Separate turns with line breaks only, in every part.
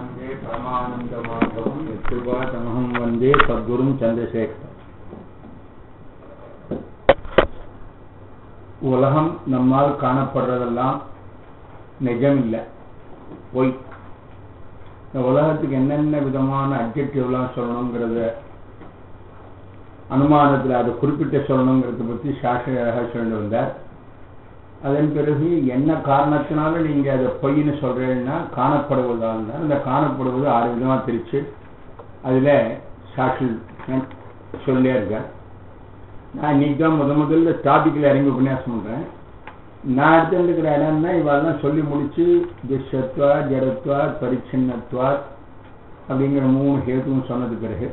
वन्दे परमानन्दमाधवं यत्कृपातमहं वन्दे सद्गुरुं சந்திரசேகர் உலகம் நம்மால் காணப்படுறதெல்லாம் நிஜம் இல்லை பொய் இந்த உலகத்துக்கு என்னென்ன விதமான அப்ஜெக்டிவ்லாம் சொல்லணுங்கிறத அனுமானத்தில் அதை குறிப்பிட்டு சொல்லணுங்கிறத பற்றி சாஸ்திரி அழகாக சொல்லி வந்தார் அதன் பிறகு என்ன காரணத்தினால நீங்க அதை பொய்ன்னு சொல்றீங்கன்னா காணப்படுவதால் தான் அந்த காணப்படுவது ஆறு விதமா பிரிச்சு அதுல சாட்சி சொல்லே இருக்கேன் நான் இன்னைக்கு தான் முத முதல்ல டாபிக்ல இறங்கி உபன்யாசம் பண்றேன் நான் எடுத்துருக்கிற இடம்னா இவெல்லாம் சொல்லி முடிச்சு திஷத்வா ஜடத்வா பரிச்சின்னத்வா அப்படிங்கிற மூணு ஹேத்துவும் சொன்னது பிறகு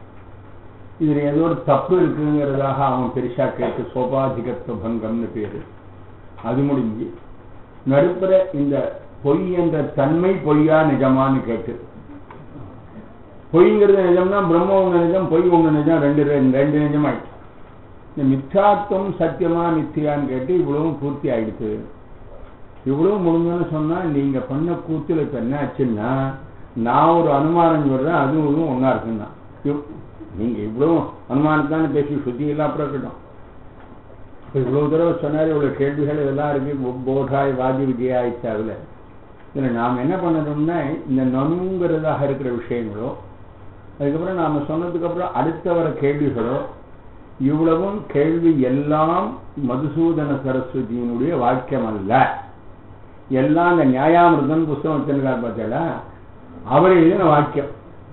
இதுல ஏதோ ஒரு தப்பு இருக்குங்கிறதாக அவன் பெருசா கேட்டு சோபாதிகத்துவ பங்கம்னு பேரு அது முடிஞ்சு நடுப்புற இந்த பொய் என்ற தன்மை பொய்யா நிஜமான்னு கேட்டு பொய்ங்கிறது நிஜம்னா பிரம்ம உங்க நிஜம் பொய் உங்க நிஜம் ரெண்டு ரெண்டு நிஜமாயிடுச்சு இந்த மித்யாத்துவம் சத்தியமா மித்தியான்னு கேட்டு இவ்வளவும் பூர்த்தி ஆயிடுச்சு இவ்வளவு முடிஞ்சோன்னு சொன்னா நீங்க பண்ண கூத்துல இப்ப என்ன ஆச்சுன்னா நான் ஒரு அனுமானம் சொல்றேன் அதுவும் ஒன்னா இருக்குன்னா நீங்க இவ்வளவு அனுமானத்தானே பேசி சுத்தி எல்லாம் அப்புறம் இருக்கட்டும் இப்போ இவ்வளவு தடவை சொன்னார் இவ்வளவு கேள்விகள் இதெல்லாம் இருக்கு போதாய் வாதி விஜயா ஆயிடுச்சு அதுல இதுல நாம் என்ன பண்ணணும்னா இந்த நனுங்கிறதாக இருக்கிற விஷயங்களோ அதுக்கப்புறம் நாம சொன்னதுக்கு அப்புறம் அடுத்த வர கேள்விகளோ இவ்வளவும் கேள்வி எல்லாம் மதுசூதன சரஸ்வதியினுடைய வாக்கியம் அல்ல எல்லாம் இந்த நியாயாமிருதம் புஸ்தகம் வச்சிருக்காரு பார்த்தீங்களா அவர் எழுதின வாக்கியம்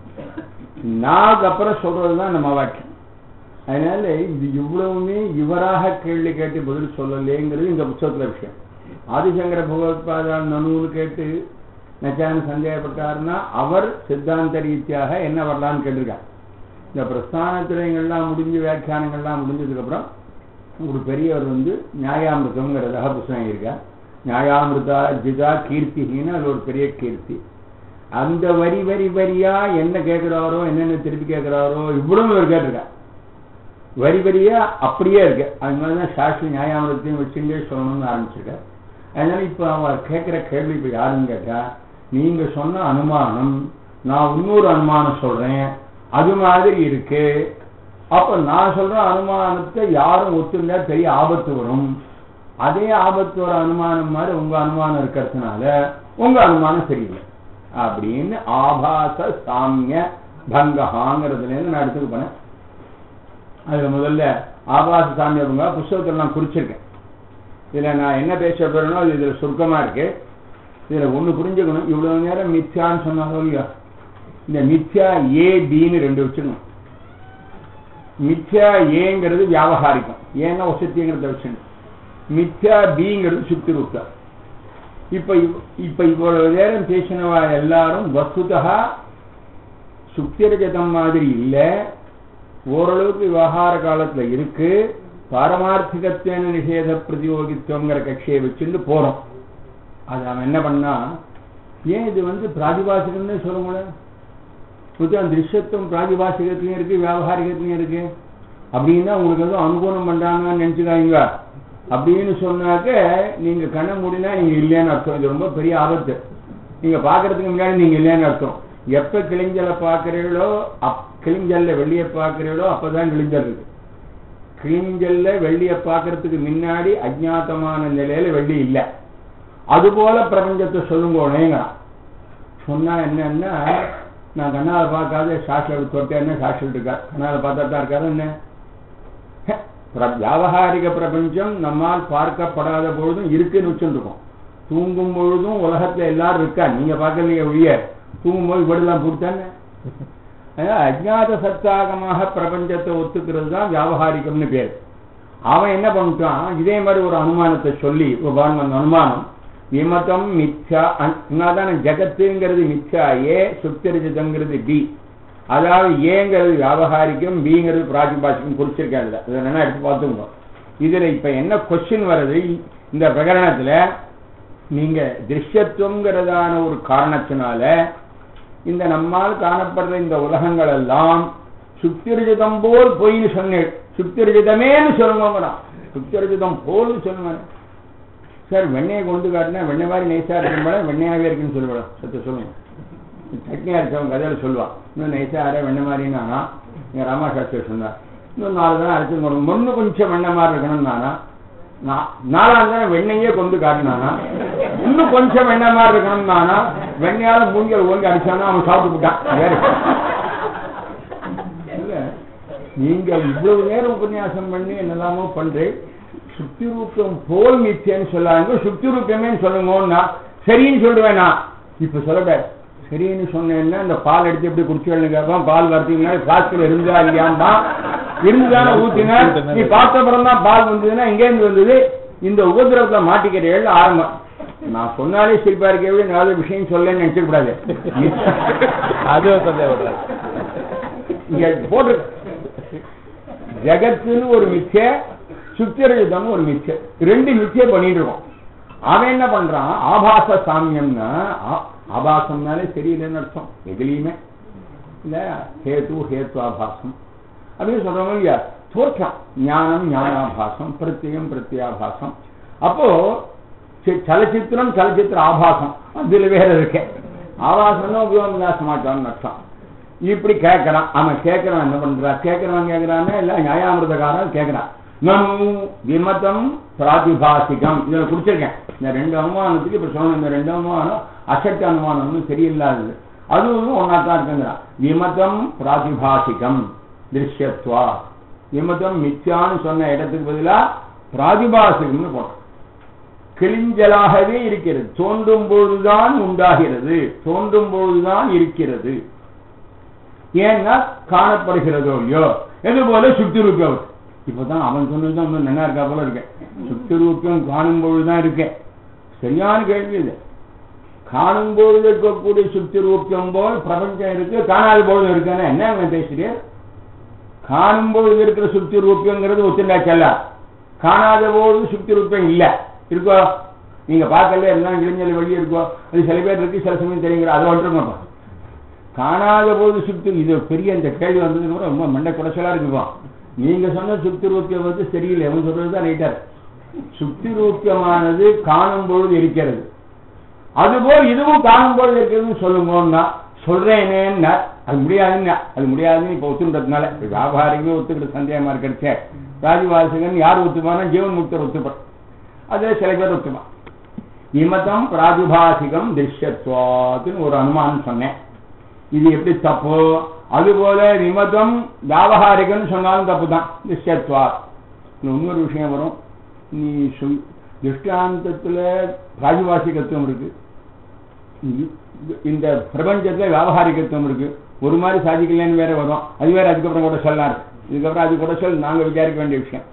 நாக்கு அப்புறம் சொல்றதுதான் நம்ம வாக்கியம் அதனால இது இவ்வளவுமே இவராக கேள்வி கேட்டு பதில் சொல்லலேங்கிறது இந்த புத்தகத்துல விஷயம் ஆதிசங்கர பகவத்பாதால் நனுன்னு கேட்டு நச்சான சந்தேகப்பட்டாருன்னா அவர் சித்தாந்த ரீதியாக என்ன வரலான்னு கேட்டிருக்கார் இந்த பிரஸ்தானத்திரைகள்லாம் முடிஞ்சு வியாக்கியானங்கள்லாம் முடிஞ்சதுக்கு அப்புறம் ஒரு பெரியவர் வந்து நியாயாமிருதம்ங்கிறதாக புத்தகம் இருக்கார் நியாயாமிருதா ஜிதா கீர்த்திகின்னு அது ஒரு பெரிய கீர்த்தி அந்த வரி வரி வரியா என்ன கேட்கிறாரோ என்னென்ன திருப்பி கேட்கிறாரோ இவ்வளவு இவர் கேட்டிருக்கார் வரி வரியா அப்படியே இருக்கு அது மாதிரிதான் சாஸ்திரி நியாயாமலத்தையும் வச்சுட்டே சொல்லணும்னு ஆரம்பிச்சிருக்க அதனால இப்ப அவர் கேட்கிற கேள்வி இப்ப யாருன்னு கேட்டா நீங்க சொன்ன அனுமானம் நான் இன்னொரு அனுமானம் சொல்றேன் அது மாதிரி இருக்கு அப்ப நான் சொல்ற அனுமானத்தை யாரும் ஒத்துண்டா பெரிய ஆபத்து வரும் அதே ஆபத்து வர அனுமானம் மாதிரி உங்க அனுமானம் இருக்கிறதுனால உங்க அனுமானம் சரியில்லை அப்படின்னு ஆபாச சாமிய பங்கஹாங்கிறதுல இருந்து நான் எடுத்துக்க போனேன் அதுல முதல்ல ஆபாச சாமியவங்க புஸ்தகத்தில் நான் குறிச்சிருக்கேன் இதுல நான் என்ன பேச போறேனோ அது இதுல சுருக்கமா இருக்கு இதுல ஒண்ணு புரிஞ்சுக்கணும் இவ்வளவு நேரம் மித்யான்னு சொன்னாலும் இல்லையா இந்த மித்யா ஏ பின்னு ரெண்டு வச்சுக்கணும் மித்யா ஏங்கிறது வியாபகாரிக்கம் ஏன்னா வசதிங்கிறத வச்சுக்கணும் மித்யா பிங்கிறது சுத்தி ரூப்தா இப்ப இப்ப இவ்வளவு நேரம் பேசினவா எல்லாரும் வசுதா சுக்திரஜதம் மாதிரி இல்லை ஓரளவுக்கு விவகார காலத்துல இருக்கு பாரமார்த்திகத்தேன நிஷேத பிரதியோகித்துவங்கிற கட்சியை வச்சுட்டு போறோம் அது அவன் என்ன பண்ணா ஏன் இது வந்து பிராதிபாசிகம்னு சொல்லுங்களேன் புத்தகம் திருஷ்யத்துவம் பிராதிபாசிகத்திலையும் இருக்கு வியாபாரிகத்திலையும் இருக்கு அப்படின்னா உங்களுக்கு எதுவும் அனுகூலம் பண்றாங்கன்னு நினைச்சுக்காங்க அப்படின்னு சொன்னாக்க நீங்க கண்ணை மூடினா நீங்க இல்லைன்னு அர்த்தம் இது ரொம்ப பெரிய ஆபத்து நீங்க பாக்குறதுக்கு முன்னாடி நீங்க இல்லைன்னு அர்த்தம் எப்ப கிளிஞ்சலை பாக்குறீங்களோ அப் கிளிஞ்சல்ல வெள்ளிய பாக்குறீங்களோ அப்பதான் கிளிஞ்சல் இருக்கு கிளிஞ்சல்ல வெள்ளிய பாக்குறதுக்கு முன்னாடி அஜாத்தமான நிலையில வெள்ளி இல்ல அது போல பிரபஞ்சத்தை சொல்லுங்க சொன்னா என்னன்னா நான் கண்ணால பார்க்காத சாட்சியில் தொட்டேன்னு சாட்சியில் இருக்கா கண்ணால பார்த்தா தான் இருக்காரு என்ன வியாபகாரிக பிரபஞ்சம் நம்மால் பார்க்கப்படாத பொழுதும் இருக்குன்னு வச்சுருக்கோம் தூங்கும் பொழுதும் உலகத்துல எல்லாரும் இருக்கா நீங்க பார்க்கலையே ஒழிய தூங்கும் போது இப்படிலாம் கொடுத்தானே அஜாத சத்தாகமாக பிரபஞ்சத்தை ஒத்துக்கிறது தான் வியாபகாரிகம்னு பேர் அவன் என்ன பண்ணிட்டான் இதே மாதிரி ஒரு அனுமானத்தை சொல்லி பாருங்க அந்த அனுமானம் விமதம் மித்யா தானே ஜகத்துங்கிறது மித்யா ஏ சுத்தரிஜிதங்கிறது பி அதாவது ஏங்கிறது வியாபகாரிக்கும் பிங்கிறது பிராதிபாசிக்கும் குறிச்சிருக்காங்க இதை என்ன எடுத்து பார்த்துக்கணும் இதுல இப்ப என்ன கொஸ்டின் வருது இந்த பிரகரணத்துல நீங்க திருஷ்யத்துவங்கிறதான ஒரு காரணத்தினால இந்த நம்மால் காணப்படுற இந்த உலகங்கள் எல்லாம் சுத்திரஜிதம் போல் பொய்னு சொன்னேன் சுத்திரஜிதமேன்னு சொல்லுங்க சுத்திரஜிதம் போல் சொல்லுங்க சார் வெண்ணையை கொண்டு காட்டினா வெண்ணெய் மாதிரி நைஸா இருக்கும் போல வெண்ணையாவே இருக்குன்னு சொல்லுவேன் சத்த சொல்லுங்க சட்னி அரைச்சவன் கதையில சொல்லுவான் இன்னும் நைஸா அரை வெண்ண மாதிரின்னா எங்க ராமா சாஸ்திரி சொன்னார் இன்னும் நாலு தானே அரைச்சு போடணும் ஒண்ணு கொஞ்சம் வெண்ண மாதிரி இருக்கணும் நானா நாலாம் தானே வெண்ணையே கொண்டு காட்டினானா இன்னும் கொஞ்சம் வெண்ண மாதிரி இருக்கணும் நானா வெண்ணையால மூங்கில் ஓங்கி அடிச்சானா அவன் சாப்பிட்டு விட்டான் வேற இல்ல நீங்க இவ்வளவு நேரம் உபன்யாசம் பண்ணி என்னெல்லாமோ பண்றேன் சுத்தி ரூபம் போல் மிச்சேன்னு சொல்லாங்க சுத்தி ரூபமே சொல்லுங்கன்னா சரின்னு சொல்லுவேன் நான் இப்ப சொல்லக்கூடாது சரின்னு சொன்னேன்னா இந்த பால் எடுத்து எப்படி குடிச்சு கேட்பான் பால் வரதுக்கு பிளாஸ்டிக்ல இருந்தா இல்லையாம்பா இருந்துதானே ஊத்தினா நீ பார்த்த அப்புறம் தான் பால் வந்ததுன்னா எங்க இருந்து வந்தது இந்த உபதிரவத்தை மாட்டிக்கிறீர்கள் ஆரம்பம் நான் சொன்னாலே சிரிப்பா இருக்கவே நாலு விஷயம் சொல்லன்னு நினைச்சிட கூடாது
அதுவும் சொல்ல விடுறாரு
இங்க போட்டு ஜெகத்துன்னு ஒரு மிச்ச சுத்திரயுதம் ஒரு மிச்ச ரெண்டு மிச்சை பண்ணிட்டு இருக்கோம் அவன் என்ன பண்றான் ஆபாச சாமியம்னா ஆ- ஆபாசம்னாலே சரியில்லைன்னு அர்த்தம் எதுலையுமே இல்ல ஹேது ஹேத்து ஆபாசம் அப்படின்னு சொல்றவங்க இல்லையா தோற்றம் ஞானம் ஞானாபாசம் பிரத்யம் பிரத்யாபாசம் அப்போ சி- சலச்சித்திரம் சலச்சித்திர ஆபாசம் அதுல வேற இருக்கு ஆபாசம்னா உபயோகம் மாட்டான்னு அர்த்தம் இப்படி கேட்கறான் அவன் கேட்கறான் என்ன பண்றான் கேட்கறவன் கேட்கறான்னா இல்ல நியாயாமிரதக்காரன் கேட்கறான் நனு விமதம் பிராதிபாசிகம் இதை குடிச்சிருக்கேன் இந்த ரெண்டு அனுமானத்துக்கு இப்ப சொன்ன இந்த ரெண்டு அனுமானம் அசட்டு அனுமானம்னு சரியில்லாதது அதுவும் ஒன்னா தான் இருக்குங்கிறான் விமதம் பிராதிபாசிகம் திருஷ்யத்வா விமதம் மித்யான்னு சொன்ன இடத்துக்கு பதிலா பிராதிபாசிகம்னு போட்டான் கிளிஞ்சலாகவே இருக்கிறது தோன்றும் பொழுதுதான் உண்டாகிறது தோன்றும் பொழுதுதான் இருக்கிறது ஏன்னா காணப்படுகிறதோ இல்லையோ இது போல சுத்திரூப்பியம் இப்பதான் அவன் சொன்னதுதான் இன்னும் நல்லா இருக்கா போல இருக்கேன் சுத்திரூப்பியம் காணும் பொழுதுதான் இருக்கேன் சரியான கேள்வி இது காணும் பொழுது இருக்கக்கூடிய சுத்திரூப்பியம் போல் பிரபஞ்சம் இருக்கு காணாத பொழுது இருக்கானே என்ன அவன் பேசுறேன் காணும் பொழுது இருக்கிற சுத்தி ரூபியங்கிறது ஒத்துண்டாச்சல்ல காணாத பொழுது சுத்தி ரூபியம் இல்ல இருக்கோ நீங்க பார்க்கல எல்லாம் இளைஞர் வெளியே இருக்கோ அது சில பேர் இருக்கு சில சமயம் தெரியுங்கிற அதை வந்துருங்க அப்ப. காணாத போது சுத்தி இது பெரிய இந்த கேள்வி வந்தது கூட ரொம்ப மண்டை குடைச்சலா இருக்குப்பா நீங்க சொன்ன சுத்தி ரூபியம் வந்து சரியில்லை அவன் சொல்றதுதான் ரைட்டர் சுத்தி ரூபியமானது காணும் பொழுது இருக்கிறது அதுபோல் இதுவும் காணும் பொழுது இருக்கிறதுன்னு சொல்லுங்கன்னா சொல்றேனேன்னா அது முடியாதுன்னா அது முடியாதுன்னு இப்ப ஒத்துன்றதுனால இப்ப வியாபாரிகளும் ஒத்துக்கிட்டு சந்தேகமா இருக்கிறச்சே ராஜவாசகன் யார் ஒத்துப்பானா ஜீவன் முக்தர் ஒத்துப்பான் அதுல சில பேர் ஒத்துப்பான் இமதம் பிராதுபாசிகம் திருஷ்யத்வாத்துன்னு ஒரு அனுமானம் சொன்னேன் இது எப்படி தப்பு அதுபோல நிமதம் வியாபகாரிகம்னு சொன்னாலும் தப்பு தான் திருஷ்யத்வா இன்னொரு விஷயம் வரும் நீ சொல் திருஷ்டாந்தத்துல பிராதிபாசிகத்துவம் இருக்கு இ- இந்த பிரபஞ்சத்துல வியாபகாரிகத்துவம் இருக்கு ஒரு மாதிரி சாதிக்கலன்னு வேற வரும் அது வேற அதுக்கப்புறம் கூட சொல்லாரு இதுக்கப்புறம் அது கூட சொல் நாங்க விசாரிக்க வேண்டிய விஷயம்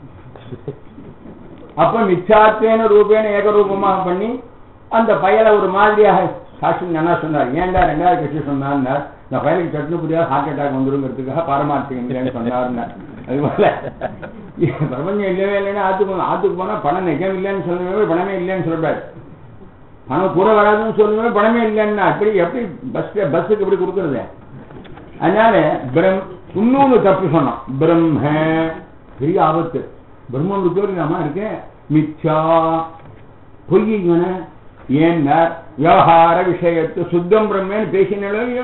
அப்ப மிச்சாத்தேன ரூபேன ஏகரூபமாக பண்ணி அந்த பயலை ஒரு மாதிரியாக சாட்சி என்ன சொன்னார் ஏன்டா ரெண்டாவது கட்சி சொன்னார்னா இந்த பயலுக்கு சட்னு புரியாது ஹார்ட் அட்டாக் வந்துருங்கிறதுக்காக பாரமார்த்திகங்களேன்னு சொன்னார்னார் அது போல பிரபஞ்சம் இல்லவே இல்லைன்னா ஆத்துக்கு போனா ஆத்துக்கு போனா பணம் நிஜம் இல்லைன்னு சொல்லவே பணமே இல்லைன்னு சொல்லக்கூடாது பணம் கூட வராதுன்னு சொல்லவே பணமே இல்லைன்னா அப்படி எப்படி பஸ் பஸ்ஸுக்கு எப்படி கொடுக்கறது அதனால பிரம் இன்னொன்னு தப்பு சொன்னான் பிரம்ம பெரிய ஆபத்து பிரம்மன் பேர் நாம இருக்கேன் மிச்சா பொய்யுங்கன ஏன்னா விவகார விஷயத்து சுத்தம் பிரம்மேன்னு பேசினாலோ இல்லையா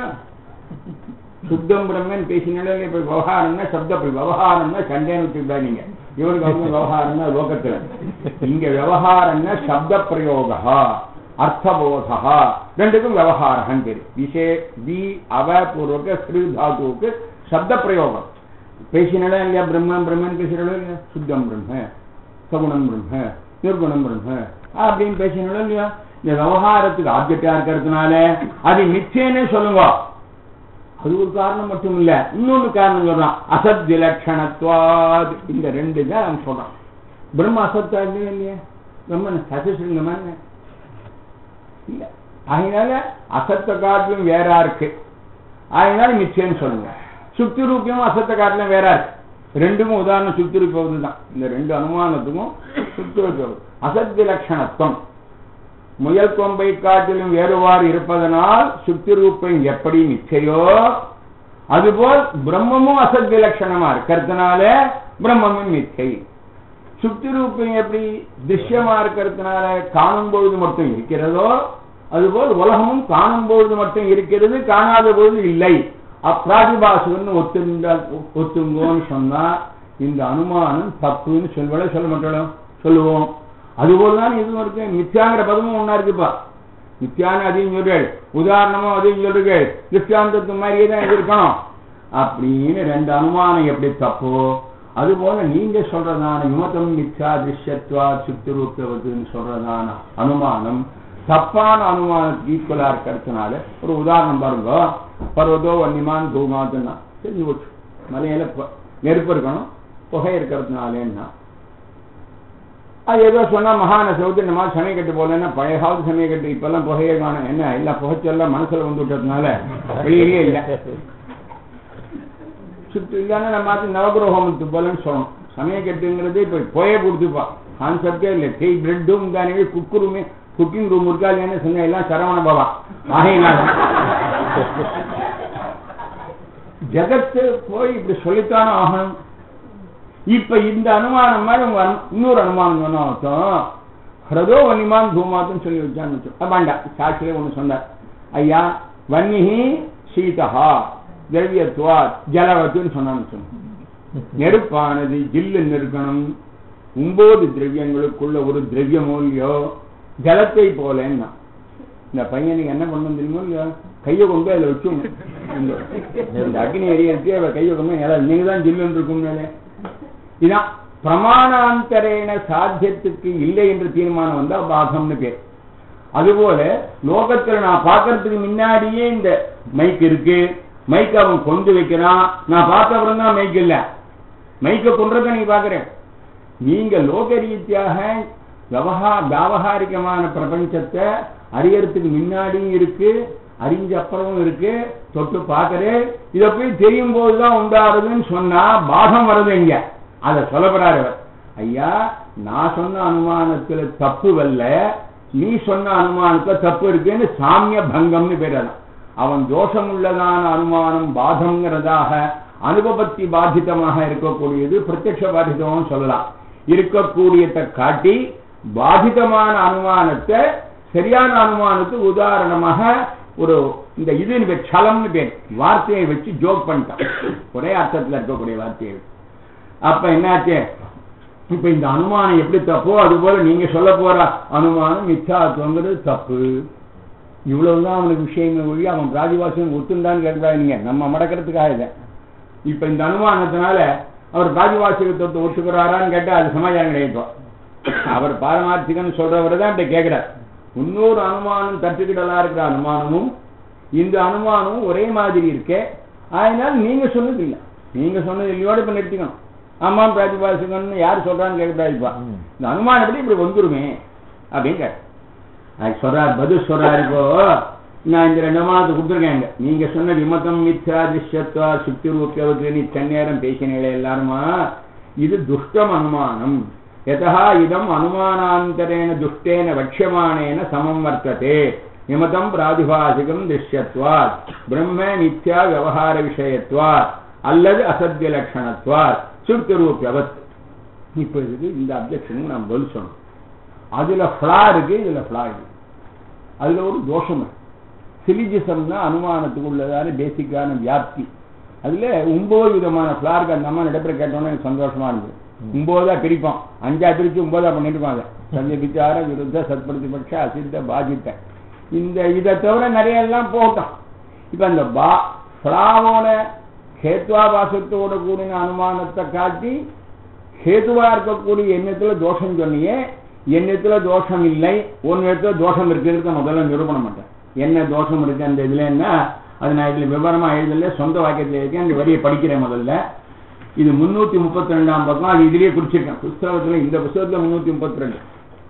சுத்தம் பிரம்மன் பேசினாலே இப்ப விவகாரம்னா சப்த இப்ப விவகாரம்னா சண்டைன்னு வச்சுக்கிட்டா நீங்க இவருக்கு அவங்க விவகாரம்னா லோகத்துல இங்க விவகாரம்னா சப்த பிரயோகா அர்த்தபோதா ரெண்டுக்கும் விவகாரம் பேரு விஷே தி அவ பூர்வக ஸ்ரீ தாத்துவுக்கு சப்த பிரயோகம் பேசினாலே இல்லையா பிரம்மன் பிரம்மன் பேசுறாளோ இல்லையா சுத்தம் பிரம்ம சகுணம் பிரம்ம நிர்குணம் பிரம்ம அப்படின்னு பேசினாலும் இல்லையா இந்த விவகாரத்துக்கு ஆப்ஜெக்டா இருக்கிறதுனால அது மிச்சேன்னு சொல்லுங்க அது ஒரு காரணம் மட்டும் இல்ல இன்னொன்னு காரணம் சொல்றான் அசத் விலட்சணத்வாத் இந்த ரெண்டு தான் அவன் சொல்றான் பிரம்ம அசத்தா இல்லையா இல்லையா பிரம்மன் சசிருங்கமா இல்ல அதனால அசத்த காட்டிலும் வேறா இருக்கு அதனால மிச்சேன்னு சொல்லுங்க சுத்தி ரூபியமும் அசத்த காட்டிலும் வேறா இருக்கு ரெண்டுக்கும் உதாரணம் சுத்தி ரூபம் தான் இந்த ரெண்டு அனுமானத்துக்கும் சுத்தி ரூபம் அசத் விலட்சணத்துவம் முயல் கொம்பை காட்டிலும் வேறுபாடு இருப்பதனால் சுத்தி ரூபம் எப்படி நிச்சயோ அதுபோல் பிரம்மமும் அசத் விலட்சணமா இருக்கிறதுனால பிரம்மமும் நிச்சை சுத்தி ரூபம் எப்படி திருஷ்யமா இருக்கிறதுனால காணும் பொழுது மட்டும் இருக்கிறதோ அதுபோல் உலகமும் காணும் பொழுது மட்டும் இருக்கிறது காணாத பொழுது இல்லை அப்பிராதிபாசகன் ஒத்துங்க ஒத்துங்கோன்னு சொன்னா இந்த அனுமானம் தப்புன்னு சொல்வட சொல்ல மாட்டோம் சொல்லுவோம் அதுபோல் தான் இதுவும் இருக்கு மித்யாங்கிற பதமும் ஒன்னா இருக்குப்பா மித்யான்னு அதையும் சொல்றேன் உதாரணமும் அதையும் சொல்றீர்கள் திருஷ்டாந்தத்து மாதிரியே தான் இது இருக்கணும் அப்படின்னு ரெண்டு அனுமானம் எப்படி தப்போ அதுபோல நீங்க சொல்றதான விமதம் மித்யா திருஷ்யத்வா சுத்திரூப்பவதுன்னு சொல்றதான அனுமானம் தப்பான அனுமானத்துக்கு ஈக்குவலா இருக்கிறதுனால ஒரு உதாரணம் பாருங்க பர்வதோ வன்னிமான் தூமாத்துன்னா தெரிஞ்சு போச்சு மலையில ப- நெருப்பு இருக்கணும் புகை இருக்கிறதுனாலேன்னா அது ஏதோ சொன்னா மகான சவுத்து இந்த மாதிரி சமய கட்டு போலன்னா பழைய காலத்து சமய கட்டு இப்பெல்லாம் புகையே காணும் என்ன எல்லாம் புகைச்செல்லாம் மனசுல வந்து விட்டதுனால வெளியிலேயே இல்லை சுத்து இல்லைன்னா நம்ம மாற்றி நவகிரகோமத்து போலன்னு சொல்லணும் சமயக்கட்டுங்கிறது இப்போ போயே கொடுத்துப்பா கான்செப்டே இல்லை டீ பிரெட்டும் தானே குக் ரூமே குக்கிங் ரூம் இருக்கா இல்லைன்னு சொன்ன எல்லாம் சரவண பவா ஆகையினால ஜெகத்து போய் இப்படி சொல்லித்தானே ஆகணும் இப்ப இந்த அனுமானம் மாதிரி உங்க அனு- இன்னொரு அனுமானம் சொன்ன அர்த்தம் ஹிரதோ வன்னிமான் தூமாத்துன்னு சொல்லி வச்சான்னு வச்சோம் அஹ் வேண்டாம் சாட்சியிலே ஒண்ணு சொன்னார் ஐயா வன்னிஹி சீதஹா திரவியத்துவா ஜலவத்துன்னு சொன்னான்னு சொன்னோம் நெருப்பானது ஜில்லுன்னு இருக்கணும் ஒன்பது திரவியங்களுக்குள்ள ஒரு திரவியமோ இல்லையோ ஜலத்தை போலன்னா இந்த பையனுக்கு என்ன பண்ணணும் தெரியுமோ இல்லையோ கையை கொண்டு அதில் வச்சு இந்த- இந்த அக்னி எரியறதுக்கு அவ கையை கொண்டு ஏதாவது நீங்க தான் ஜில்லுன்னு இருக்கும் மேலே இதான் பிரமாணாந்தரேன சாத்தியத்துக்கு இல்லை என்று தீர்மானம் வந்தா பாகம்னு பேர் அதுபோல லோகத்துல நான் பார்க்கறதுக்கு முன்னாடியே இந்த மைக் இருக்கு மைக் அவன் கொண்டு வைக்கிறான் நான் பார்த்த அப்புறம் தான் மைக் இல்ல மைக்க கொன்றத நீ பாக்குறேன் நீங்க லோக ரீதியாக விவகா வியாபகாரிகமான பிரபஞ்சத்தை அறியறதுக்கு முன்னாடியும் இருக்கு அறிஞ்ச அப்புறமும் இருக்கு தொட்டு பார்க்கறேன் இதை போய் தெரியும் போதுதான் உண்டாருதுன்னு சொன்னா பாகம் வருது இங்க அதை சொல்லப்படுறாரு அவர். ஐயா நான் சொன்ன அனுமானத்துல தப்பு வரல நீ சொன்ன அனுமானத்துல தப்பு இருக்குன்னு சாமிய பங்கம்னு பேர் அதான். அவன் தோஷம் உள்ளதான அனுமானம் பாதம்ங்கிறதாக அனுபவத்தி பாதிதமாக இருக்கக்கூடியது பிரத்யக்ஷ பாதிதமும் சொல்லலாம் இருக்கக்கூடியதை காட்டி பாதிதமான அனுமானத்தை சரியான அனுமானத்துக்கு உதாரணமாக ஒரு இந்த இதுன்னு பேர் சலம்னு பேர் வார்த்தையை வச்சு ஜோக் பண்ணிட்டான் ஒரே அர்த்தத்துல இருக்கக்கூடிய வார்த்தையை வச்சு. அப்ப என்னாச்சு இப்ப இந்த அனுமானம் எப்படி தப்போ அது போல நீங்க சொல்ல போற அனுமானம் மிச்சாத்துவங்கிறது தப்பு இவ்வளவுதான் அவனுக்கு விஷயங்கள் ஒழி அவன் பிராதிவாசியம் ஒத்துண்டான்னு கேட்கறாங்க நீங்க நம்ம மடக்கிறதுக்காக இதை இப்ப இந்த அனுமானத்தினால அவர் பிராதிவாசிகத்தை ஒத்துக்கிறாரான்னு கேட்டா அது சமாச்சாரம் கிடையாது அவர் பாரமார்த்திகன்னு சொல்றவர் தான் இப்படி கேட்கிறார் இன்னொரு அனுமானம் தட்டுக்கிடலா இருக்கிற அனுமானமும் இந்த அனுமானமும் ஒரே மாதிரி இருக்கே அதனால நீங்க சொன்னது இல்லை நீங்க சொன்னது இல்லையோட இப்ப நிறுத்திக்கணும் ஆமா பிராதிபாசிகன்னு யார் சொல்றான்னு கேட்கக்கூடாதுப்பா
ம்.
இந்த அனுமானம் எப்படி இப்படி வந்துருமே அப்படின்னு கேட்ட அது சொல்றார் பதில் சொல்றாரு இப்போ நான் இந்த ரெண்டு அனுமானத்தை கொடுத்துருக்கேன் நீங்க சொன்ன விமதம் மித்யா திருஷ்யத்வா சுத்தி ரூபியவத்து நீ தன்னேரம் பேசினீங்களே எல்லாருமா இது துஷ்டம் அனுமானம் யதா இதம் அனுமானாந்தரேன துஷ்டேன வட்சியமானேன சமம் வர்த்ததே விமதம் பிராதிபாசிகம் திருஷ்யத்வாத் பிரம்ம மித்யா விவகார விஷயத்வாத் அல்லது அசத்திய லட்சணத்வாத் சுத்தி ரூபியவத் இப்போ இதுக்கு இந்த அப்ஜெக்ஷனுக்கு நான் பதில் சொல்லணும் அதுல ஃப்ளா இருக்கு இதுல ஃப்ளா இருக்கு அதுல ஒரு தோஷம் இருக்கு சிலிஜிசம்னா அனுமானத்துக்கு உள்ளதான பேசிக்கான வியாப்தி அதுல ஒன்பது விதமான ஃப்ளா இருக்கு அந்த அம்மா இடத்துல கேட்டோன்னே எனக்கு சந்தோஷமா இருந்தது ஒன்பதா பிரிப்போம் அஞ்சா பிரிச்சு ஒன்பதா பண்ணிருப்பாங்க சந்திய விசார விருத்த சத்பிரதிபட்ச அசித்த பாதித்த இந்த இதை தவிர நிறைய எல்லாம் போட்டோம் இப்ப அந்த பா ஃப்ளாவோட கேத்வாபாசத்தோட கூடின அனுமானத்தை காட்டி ஹேதுவா இருக்கக்கூடிய எண்ணத்துல தோஷம் சொன்னியே எண்ணத்துல தோஷம் இல்லை ஒரு இடத்துல தோஷம் இருக்குங்கிறத முதல்ல நிரூபணம் மாட்டேன் என்ன தோஷம் இருக்கு அந்த இதுல என்ன அது நான் இதுல விவரமா எழுதல சொந்த வாக்கியத்துல இருக்கேன் அந்த வரியை படிக்கிறேன் முதல்ல இது முன்னூத்தி முப்பத்தி ரெண்டாம் பக்கம் அது இதுலயே குறிச்சிருக்கேன் புஸ்தகத்துல இந்த புஸ்தகத்துல முன்னூத்தி முப்பத்தி ரெண்டு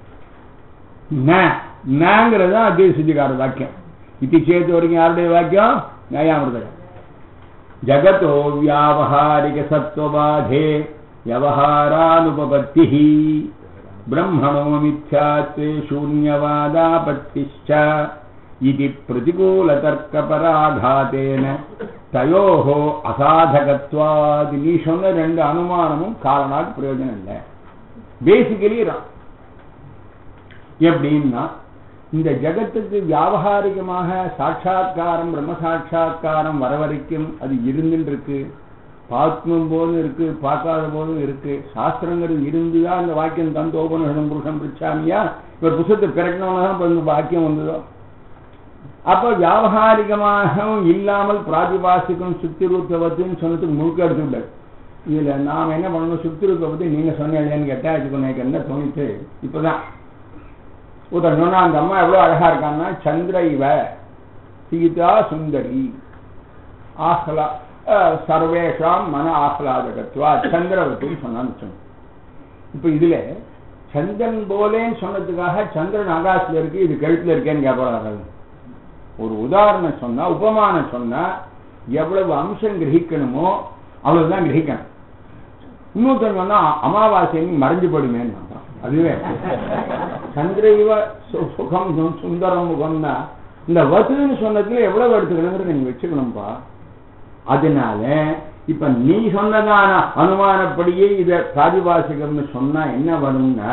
நாங்கிறது தான் அத்வைத சித்திகார வாக்கியம் இத்தி சேத்து வரைக்கும் யாருடைய வாக்கியம் நியாயாமிருதம் ஜகதோ வியாவகாரிக சத்வபாதே வியவஹாரானுபபத்தி பிரம்மணோ மித்யாத்வே சூன்யவாதாபத்திश्च இது பிரதிகூலதர்க்கபராகாதேன தயோஹோ அசாதகத்வாது நீ சொன்ன ரெண்டு அனுமானமும் காரணாக்கு பிரயோஜனம் இல்லை பேசிக்கலி எப்படின்னா இந்த ஜகத்துக்கு வியாபகாரிகமாக சாட்சா்காரம் பிரம்ம சாட்சா்காரம் வர வரைக்கும் அது இருந்துட்டு இருக்கு பார்க்கும் போதும் இருக்கு பார்க்காத போதும் இருக்கு சாஸ்திரங்கள் இருந்துதான் இந்த வாக்கியம் தந்தோபனிடம் புருஷம் பிரிச்சாமியா இவர் புத்தகத்தை பிறக்கணும்னா தான் இப்ப இந்த வாக்கியம் வந்ததோ அப்ப வியாபகாரிகமாகவும் இல்லாமல் பிராதிபாசிகம் சுத்திரூத்தவத்துன்னு சொன்னதுக்கு முழுக்க எடுத்துக்கிட்டார் இதுல நாம் என்ன பண்ணணும் சுத்திரூத்தை பத்தி நீங்க சொன்னீங்கன்னு கேட்டா இதுக்கு எனக்கு என்ன தோணிச்சு இப்பதான் ஒருத்தர் சொன்னா அந்த அம்மா எவ்வளவு அழகா இருக்காங்கன்னா சந்திர இவ சீதா சுந்தரி ஆஹ்லா அஹ், சர்வேஷாம் மன ஆஹ்லாதகத்துவா சந்திரவத்தின்னு சொன்னான்னு சொன்னோம் இப்ப இதுல சந்திரன் போலேன்னு சொன்னதுக்காக சந்திரன் ஆகாசத்துல இருக்கு இது கழுத்துல இருக்கேன்னு கேட்பாரு ஒரு உதாரணம் சொன்னா உபமானம் சொன்னா எவ்வளவு அம்சம் கிரகிக்கணுமோ அவ்வளவுதான் கிரகிக்கணும் இன்னொருத்தன் சொன்னா அமாவாசைன்னு மறைஞ்சு போடுமேன்னு அதுவே சந்திரைவ சு- சுகம் சு- சுந்தரம் முகம்னா இந்த வசுன்னு சொன்னதுல எவ்வளவு எடுத்துக்கணுங்கிறத நீங்க வச்சுக்கணும்பா அதனால இப்ப நீ சொன்னதான அனுமானப்படியே இத பிராதிபாசிகம்னு சொன்னா என்ன வரும்னா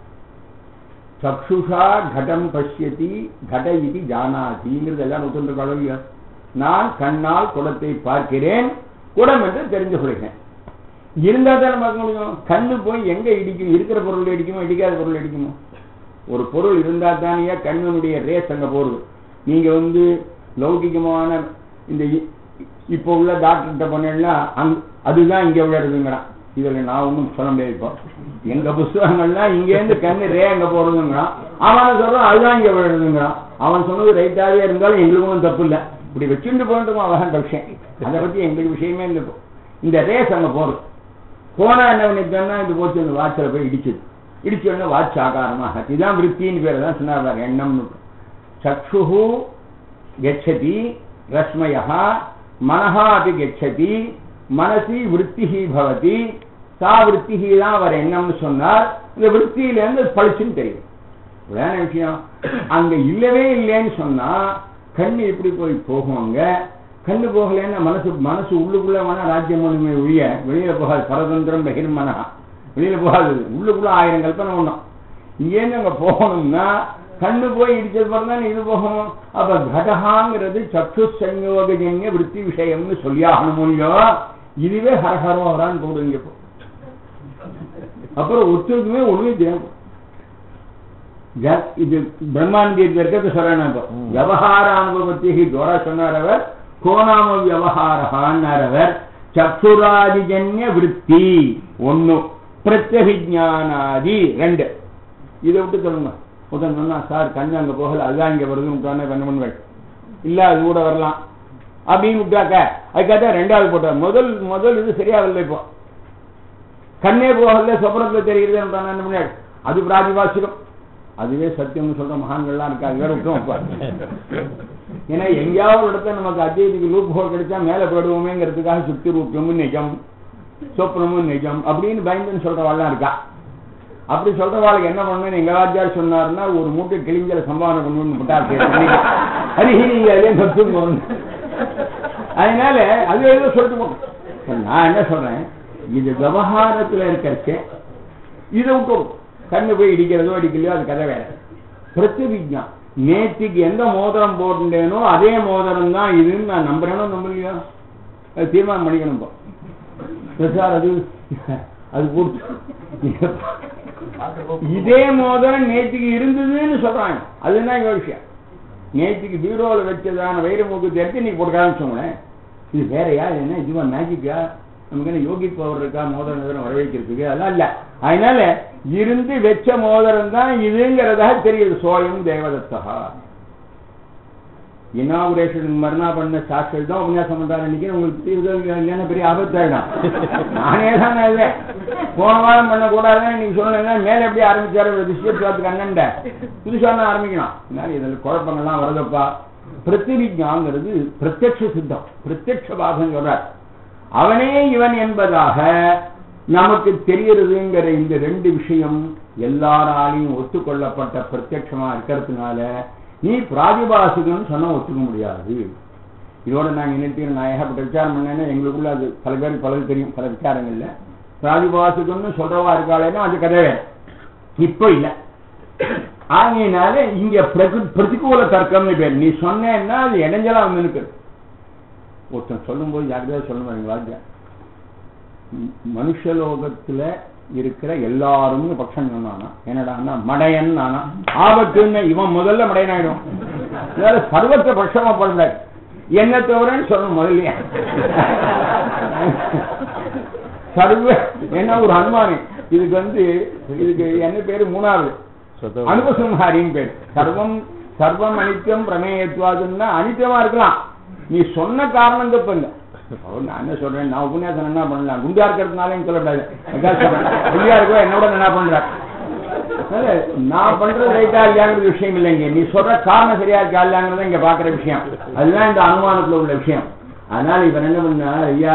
சக்ஷுஷா கடம் பஷ்யதி கட இது ஜானாதிங்கிறது எல்லாம் ஒத்துண்டு கலவியா நான் கண்ணால் குடத்தை பார்க்கிறேன் குடம் என்று தெரிந்து கொள்கிறேன் இருந்தா தானே பார்க்க முடியும் கண்ணு போய் எங்க இடிக்கும் இருக்கிற பொருள் இடிக்குமோ இடிக்காத பொருள் இடிக்குமோ ஒரு பொருள் இருந்தா தானே கண்ணினுடைய ரேஸ் அங்க போறது நீங்க வந்து லௌகிகமான இந்த இ- இப்போ உள்ள டாக்டர்கிட்ட பண்ணா அங் அதுதான் இங்க விழுறதுங்கிறான் இதுல நான் ஒன்றும் சொல்ல முடியாது இப்போ எங்க புஸ்தகங்கள்லாம் இங்க இருந்து கண்ணு ரே அங்க போறதுங்கிறான் அவன் சொல்றான் அதுதான் இங்க விழுறதுங்கிறான் அவன் சொன்னது ரைட்டாவே இருந்தாலும் எங்களுக்கு ஒன்றும் தப்பு இல்லை இப்படி வச்சுட்டு போயிட்டு அவன் விஷயம் அதை பத்தி எங்களுக்கு விஷயமே இல்லை இப்போ. இந்த ரேஸ் அங்க போறது போனா என்ன பண்ணிட்டோம்னா இது போச்சு அந்த வாட்சில் போய் இடிச்சது இடிச்ச உடனே வாட்ச் ஆகாரமாக இதுதான் விற்பின்னு பேர் தான் சொன்னார் எண்ணம்னு சக்ஷு கச்சதி ரஸ்மயா மனஹா அப்படி கச்சதி மனசி விற்த்திஹி பவதி சா விற்த்திஹி தான் அவர் எண்ணம்னு சொன்னார் இந்த விற்த்தியிலேருந்து பளிச்சுன்னு தெரியும் இவ்வளவுதானே விஷயம் அங்க இல்லவே இல்லைன்னு சொன்னா கண்ணு எப்படி போய் போகும் அங்க கண்ணு போகலைன்னா மனசு மனசு உள்ளுக்குள்ள வேணா ராஜ்யம் பண்ணுமே ஒழிய வெளியில போகாது பரதந்திரம் பகிர்மனா வெளியில போகாது உள்ளுக்குள்ள ஆயிரம் கல்பனை ஒண்ணும் இங்கேருந்து அங்க போகணும்னா கண்ணு போய் இடிச்சது பிறகு இது போகணும் அப்ப கடகாங்கிறது சக்ஷு சங்கோகஜன்ய விற்பி விஷயம்னு சொல்லியாகணும் இல்லையோ இதுவே ஹரஹரோ ஹரான்னு போடுங்க இப்போ அப்புறம் ஒத்துக்குமே ஒண்ணுமே தெரியும் ஜ- இது பிரம்மாண்டீர் இருக்கிறது சொல்லணும் இப்போ
ம்.
விவகார அனுபவத்தி தோரா சொன்னார் அவர் கோணாம விவகாரஹான்னார் அவர் சக்ஷுராதிஜன்ய விற்பி ஒண்ணு பிரத்யபிஜானாதி ரெண்டு இதை விட்டு சொல்லுங்க முதல் சொன்னா சார் கண்ணு அங்க போகல அதுதான் இங்க வருதுன்னு விட்டானே என்ன பண்ணுவேன் இல்ல அது கூட வரலாம் அப்படின்னு விட்டாக்க அதுக்காக ரெண்டாவது போட்டார் முதல் முதல் இது சரியாகல இப்போ கண்ணே போகல சொப்னத்துல தெரிகிறது என்ன பண்ணாரு அது பிராதிபாசிகம் அதுவே சத்தியம்னு சொல்ற மகான்கள்லாம் இருக்காங்க வேற விட்டுரும் அப்ப. ஏன்னா எங்கேயாவது ஒரு இடத்துல நமக்கு அத்வைதிக்கு லூப் ஹோல் கிடைச்சா மேல போயிடுவோமேங்கிறதுக்காக சுத்தி ரூபியமும் நிஜம் சொப்னமும் நிஜம் அப்படின்னு பயந்துன்னு சொல்றவாள்லாம் இருக்கா அப்படி சொல்றவாளுக்கு என்ன பண்ணணும் எங்க ராஜார் சொன்னாருன்னா ஒரு மூட்டை கிளிஞ்சல சம்பாவனை பண்ணணும்னு விட்டார் அருகிரியாலே மட்டும் போகணும் அதனால அது ஏதோ சொல்லிட்டு போகணும் இப்ப நான் என்ன சொல்றேன் இது விவகாரத்துல இருக்கிறச்சே இதை விட்டு கண்ணு போய் இடிக்கிறதோ அடிக்கலையோ அது கதை வேற பிரத்யபிஜா நேத்திக்கு எந்த மோதிரம் போட்டுட்டேனோ அதே மோதிரம் தான் இதுன்னு நான் நம்புறேனோ நம்பலையோ அது தீர்மானம் பண்ணிக்கணும் இப்போ சார் அது அது போட்டு இதே மோதிரம் நேத்திக்கு இருந்ததுன்னு சொல்றாங்க அதுதான் இங்க விஷயம் நேத்திக்கு பீரோல வச்சதான வைரமுக்கு எடுத்து இன்னைக்கு போட்டுக்கான்னு சொன்னேன் இது வேறயா இது என்ன இதுவா மேஜிக்கா நமக்கு என்ன யோகி பவர் இருக்கா மோதிரம் எதிரம் வரவேற்கிறதுக்கு அதெல்லாம் இல்ல அதனால இருந்து வச்ச மோதிரம் தான் இதுங்கிறதாக தெரியுது சோயம் தேவதத்தகா இனாகுரேஷன் மறுநா பண்ண சாட்சிகள் தான் உபன்யாசம் பண்றாரு இன்னைக்கு உங்களுக்கு தீர்வு இல்லைன்னா பெரிய ஆபத்தாயிடும் நானே தான் இல்லை போன வாரம் பண்ணக்கூடாதுன்னு நீங்க சொன்னீங்கன்னா மேல எப்படி ஆரம்பிச்சாரு விஸ்வத்துக்கு அண்ணன்ட புதுசா ஆரம்பிக்கணும் அதனால இதில் குழப்பங்கள்லாம் வருதப்பா பிரத்திவிஜாங்கிறது பிரத்யக்ஷ சித்தம் பிரத்யக்ஷ பாகம் சொல்றார் அவனே இவன் என்பதாக நமக்கு தெரிகிறதுங்கிற இந்த ரெண்டு விஷயம் எல்லாராலையும் ஒத்துக்கொள்ளப்பட்ட பிரத்யட்சமா இருக்கிறதுனால நீ பிராதிபாசிகம்னு சொன்னா ஒத்துக்க முடியாது இதோட நாங்க நிறுத்தி நான் ஏகப்பட்ட விசாரம் பண்ணேன்னா எங்களுக்குள்ள அது பல பேருக்கு பலது தெரியும் பல விசாரங்கள்ல பிராதிபாசிகம்னு சொல்றவா இருக்காளேன்னா அது கதை வேற இப்போ இல்ல ஆகையினால இங்க பிரகு- பிரதிகூல தர்க்கம்னு பேர் நீ சொன்னேன்னா அது இடைஞ்சலா வந்து இருக்கு ஒருத்தன் சொல்லும்போது ஜாக்கிரதையா சொல்லணும் வாக்கிய மனுஷலோகத்துல இருக்கிற எல்லாரும் பட்சம் சொன்னானா என்னடா மடையன் நானா ஆபத்துன்னு இவன் முதல்ல மடையன் ஆயிடும் அதாவது சர்வத்தை பட்சமா பண்ணல என்ன தவிரன்னு சொல்லணும் முதல்ல சர்வ என்ன ஒரு அனுமானி இதுக்கு வந்து இதுக்கு என்ன பேரு மூணாவது அனுபசம்ஹாரின்னு பேர் சர்வம் சர்வம் அனித்தியம் பிரமேயத்துவாதுன்னா அனித்தியமா இருக்கலாம் நீ சொன்ன காரணம் தப்பு இல்லை அவர் நான் என்ன சொல்றேன் நான் உபன்யாசம் என்ன பண்ணலாம் குண்டியா இருக்கிறதுனாலும் சொல்லக்கூடாது அதான் சொல்றேன். குண்டியா இருக்கோ என்னோட என்ன பண்ற அதனால நான் பண்றது ரைட்டா இல்லையாங்கிறது விஷயம் இல்லைங்க நீ சொல்ற காரணம் சரியா இருக்கா இல்லையாங்கிறத இங்க பாக்குற விஷயம் அதுதான் இந்த அனுமானத்துல உள்ள விஷயம் அதனால இவன் என்ன பண்ணா ஐயா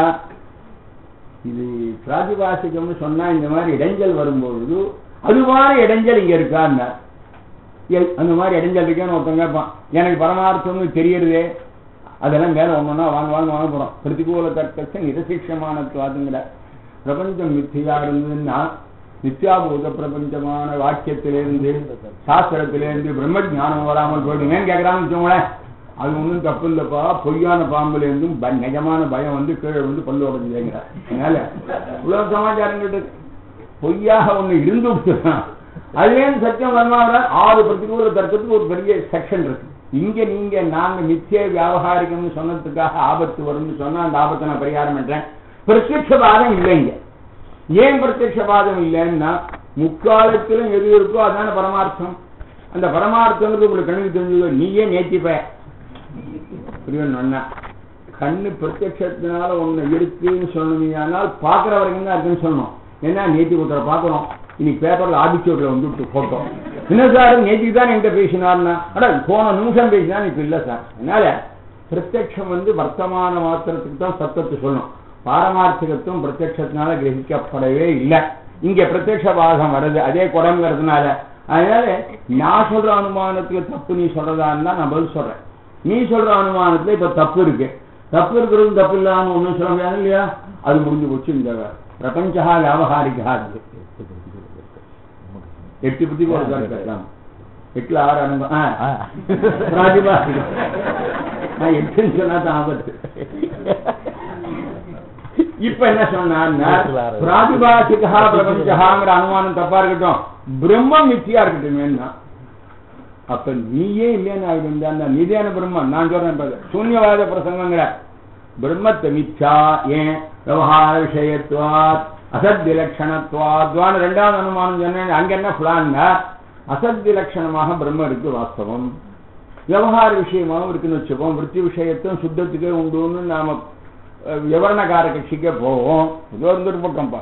இது பிராதிபாசிகம்னு சொன்னா இந்த மாதிரி இடைஞ்சல் வரும்பொழுது அது மாதிரி இடைஞ்சல் இங்க இருக்கான்னா எ- அந்த மாதிரி இடைஞ்சல் இருக்கேன்னு ஒருத்தன் கேட்பான் எனக்கு பரமார்த்தம்னு தெரியறதே அதெல்லாம் மேல ஒண்ணுன்னா வாங்க வாங்க வாங்க போறோம் பிரதிகூல தர்க்கத்தை நிரசிஷமானத்துவாதுங்கிற பிரபஞ்சம் மித்தியா இருந்ததுன்னா நித்யாபூத பிரபஞ்சமான வாக்கியத்திலிருந்து சாஸ்திரத்திலிருந்து பிரம்ம ஞானம் வராமல் போயிடுங்கன்னு கேட்கறான்னு வச்சுக்கோங்களேன் அது ஒன்றும் தப்பு இல்லப்பா பொய்யான பாம்புல இருந்தும் ப- நிஜமான பயம் வந்து கீழே வந்து பல்லு உடஞ்சுங்கிறார் அதனால உலக சமாச்சாரங்கள் பொய்யாக ஒண்ணு இருந்து விட்டுதான் அதுலேருந்து சத்தியம் வருமாறு ஆறு பிரதிகூல தர்க்கத்துக்கு ஒரு பெரிய செக்ஷன் இருக்கு இங்க நீங்க நாங்க நித்திய வியாபகாரிகம்னு சொன்னதுக்காக ஆபத்து வரும்னு சொன்னா அந்த ஆபத்தை நான் பரிகாரம் பண்றேன் பிரத்யட்சவாதம் இல்லைங்க ஏன் பிரத்யட்சவாதம் இல்லைன்னா முக்காலத்திலும் எது இருக்கோ அதான பரமார்த்தம் அந்த பரமார்த்தங்கிறது உங்களுக்கு கண்ணுக்கு தெரிஞ்சதோ நீயே நேத்திப்ப புரியணும் அண்ணா கண்ணு பிரத்யட்சத்தினால ஒண்ணு இருக்குன்னு சொன்னீங்கன்னால் பாக்குற வரைக்கும் தான் இருக்குன்னு சொல்லணும் ஏன்னா நேத்தி ஒருத்தரை பார்க்கணும் இன்னைக்கு பேப்பர்ல ஆடிச்சோர்ல வந்து விட்டு போட்டோம் என்ன சார் நேத்திக்கு தான் என்கிட்ட பேசினார்னா அட போன நிமிஷம் பேசினா இப்ப இல்ல சார் அதனால பிரத்யட்சம் வந்து வர்த்தமான மாத்திரத்துக்கு தான் சத்தத்தை சொல்லணும் பாரமார்த்திகத்துவம் பிரத்யட்சத்தினால கிரகிக்கப்படவே இல்லை இங்க பிரத்யட்சவாதம் வருது அதே குடங்கிறதுனால அதனால நான் சொல்ற அனுமானத்துக்கு தப்பு நீ சொல்றதா இருந்தா நான் பதில் சொல்றேன் நீ சொல்ற அனுமானத்துல இப்ப தப்பு இருக்கு தப்பு இருக்கிறது தப்பு இல்லாம ஒண்ணும் சொல்ல முடியாது இல்லையா அது முடிஞ்சு போச்சு இந்த பிரபஞ்சா வியாபகாரிகா அது எட்டு பத்தி இருக்கலாம் எட்டுல ஆறு அனுபவம் ஆ. பிராதிபாசிகம். நான் எட்டுன்னு சொன்னா தான் ஆபத்து இப்ப என்ன சொன்னான்னா பிராதிபாசிகா பிரபஞ்சகாங்கிற அனுமானம் தப்பா இருக்கட்டும் பிரம்மம் மித்தியா இருக்கட்டும் வேணா அப்ப நீயே இல்லைன்னு ஆகிட்டு நீதியான பிரம்மம் நான் சொல்றேன் பாரு. சூன்யவாத பிரசங்கங்கிற பிரம்மத்தை மிச்சா ஏன் விவகார விஷயத்துவாத் அசத் இலட்சணத்துவாத்வான்னு ரெண்டாவது அனுமானம் சொன்னேன் அங்க என்ன பிளான்னா அசத் இலட்சணமாக பிரம்மம் இருக்கு வாஸ்தவம் விவகார விஷயமாவும் இருக்குன்னு வச்சுப்போம் விருத்தி விஷயத்தும் சுத்தத்துக்கே உண்டுன்னு நாம அஹ், விவரணக்கார கட்சிக்கே போவோம் ஏதோ இருந்துட்டு போட்டோம்ப்பா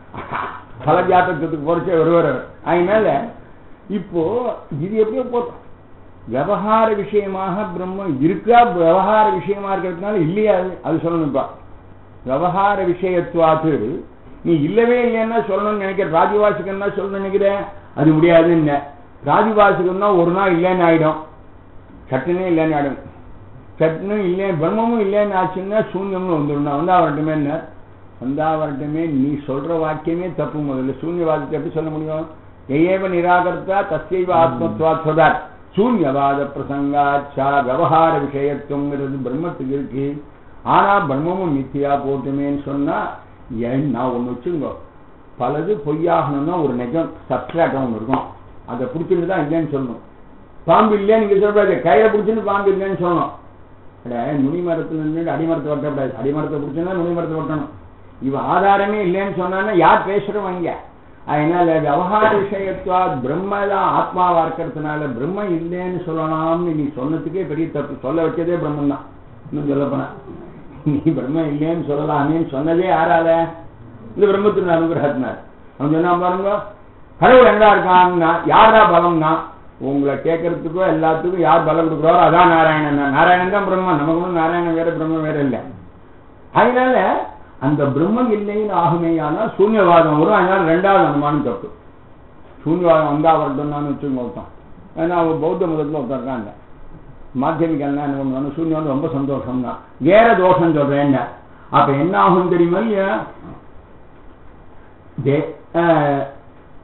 பல ஜாத்தகத்துக்கு போறச்சே வருவார் அதனால இப்போ இது எப்படியோ போட்டோம் விவகார விஷயமாக பிரம்மம் இருக்கா விவகார விஷயமா இருக்கிறதுனால இல்லையா அது? அது சொல்லணும்ப்பா விவகார விஷயத்துவாத்து நீ இல்லவே இல்லைன்னா சொல்லணும்னு நினைக்கிற ராஜிவாசிகன்னா சொல்லணும்னு நினைக்கிறேன் அது முடியாதுன்னு ராஜிவாசிகம்னா ஒரு நாள் இல்லைன்னு ஆயிடும் சட்டுனே இல்லைன்னு ஆயிடும் சட்டுன்னு இல்லை பிரம்மமும் இல்லைன்னு ஆச்சுன்னா சூன்யம்னு வந்துடும் வந்தா வரட்டுமே என்ன வந்தா வரட்டுமே நீ சொல்ற வாக்கியமே தப்பு முதல்ல சூன்யவாதத்தை எப்படி சொல்ல முடியும் ஏவ நிராகர்த்தா தஸ்யைவ ஆத்மத்வாத் சொதார் சூன்யவாத பிரசங்காச்சா விவகார விஷயத்துவங்கிறது பிரம்மத்துக்கு இருக்கு ஆனா பிரம்மமும் மித்தியா போட்டுமேன்னு சொன்னா ஏன் நான் ஒண்ணு வச்சுங்க பலது பொய்யாகணும்னா ஒரு நிஜம் சப்ஸ்ட்ராக்ட் ஒன்று இருக்கும் அதை பிடிச்சிட்டு தான் இல்லைன்னு சொல்லணும் பாம்பு இல்லைன்னு நீங்க சொல்லக்கூடாது கையில பிடிச்சிட்டு பாம்பு இல்லைன்னு சொல்லணும் அட நுனி மரத்துல நின்று அடிமரத்தை வெட்டக்கூடாது அடிமரத்தை பிடிச்சா நுனி மரத்தை வெட்டணும் இவன் ஆதாரமே இல்லைன்னு சொன்னான்னா யார் பேசுறவன் இங்க அதனால விவகார விஷயத்துவா பிரம்ம தான் ஆத்மாவா இருக்கிறதுனால பிரம்ம இல்லைன்னு சொல்லலாம்னு நீ சொன்னதுக்கே பெரிய தப்பு சொல்ல வச்சதே பிரம்மன் தான் இன்னும் சொல்ல போனா நீ பிரம்ம இல்லைன்னு சொல்லலாமேன்னு சொன்னதே யாரால இந்த பிரம்மத்தின் அனுகிரகத்தினார் அவன் சொன்னா பாருங்க கடவுள் எங்கடா இருக்கான்னா யாரா பலம்னா உங்களை கேட்கறதுக்கோ எல்லாத்துக்கும் யார் பலம் கொடுக்குறாரோ அதான் நாராயணன் தான். நாராயணன் தான் பிரம்மன் நமக்கு ஒன்றும் நாராயணன் வேற பிரம்மம் வேற இல்லை அதனால அந்த பிரம்மம் இல்லைன்னு ஆகுமேயானா சூன்யவாதம் வரும் அதனால ரெண்டாவது அனுமானம் தப்பு சூன்யவாதம் வந்தா வரட்டும்னு வச்சுங்க ஒருத்தன் ஏன்னா அவன் பௌத்த மதத்தில் ஒருத்தன் இருக்காங்க மாத்தியமிகள்னா என்ன பண்ணுவாங்க சூன்யவாதம் ரொம்ப சந்தோஷம் தான் வேற தோஷம் சொல்றேன் அப்ப என்ன ஆகும் தெரியுமா இல்லையா தே- அஹ்,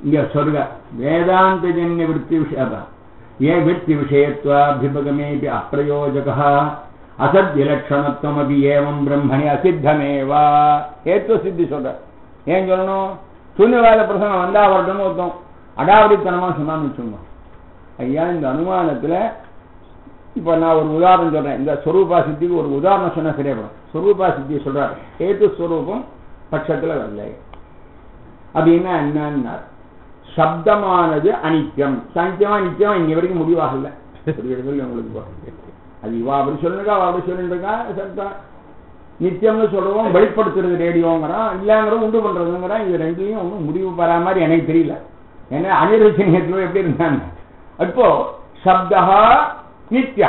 இங்க சொல்ற வேதாந்த ஜன்ய விற்பி விஷயம் ஏ விற்பி விஷயத்வாபிபகமே அப்பிரயோஜக அசத் இலட்சணத்துவமபி ஏவம் பிரம்மணி அசித்தமேவா ஏத்துவ சித்தி சொல்ற ஏன் சொல்லணும் சூன்யவாத பிரசங்கம் வந்தா வரட்டும்னு ஒருத்தன் அடாவடித்தனமா சொன்னான்னு வச்சுக்கோங்க ஐயா இந்த அனுமானத்துல இப்ப நான் ஒரு உதாரணம் சொல்றேன் இந்த ஸ்வரூபா சித்திக்கு ஒரு உதாரணம் சொன்னா சரியாப்படும் ஸ்வரூபா சித்தி சொல்றாரு ஏத்து ஸ்வரூபம் பட்சத்துல வரல அப்படின்னா என்னன்னார் சப்தமானது அனித்தியம் சனித்தியமா நித்தியமா இங்க வரைக்கும் முடிவாகல புரியுதுல்ல உங்களுக்கு இப்போ? அது இவா அப்படி சொல்லுங்க அவ அப்படி சொல்லிட்டு இருக்கா சப்தம் நித்தியம்னு சொல்றோம் வெளிப்படுத்துறது ரேடியோங்கிறான் இல்லங்கிறோம் உண்டு பண்றதுங்கிறான் இது ரெண்டுலையும் ஒன்றும் முடிவு பெறா மாதிரி எனக்கு தெரியல ஏன்னா அனிருசிங்கத்தில் எப்படி இருந்தாங்க இப்போ சப்தா நித்யா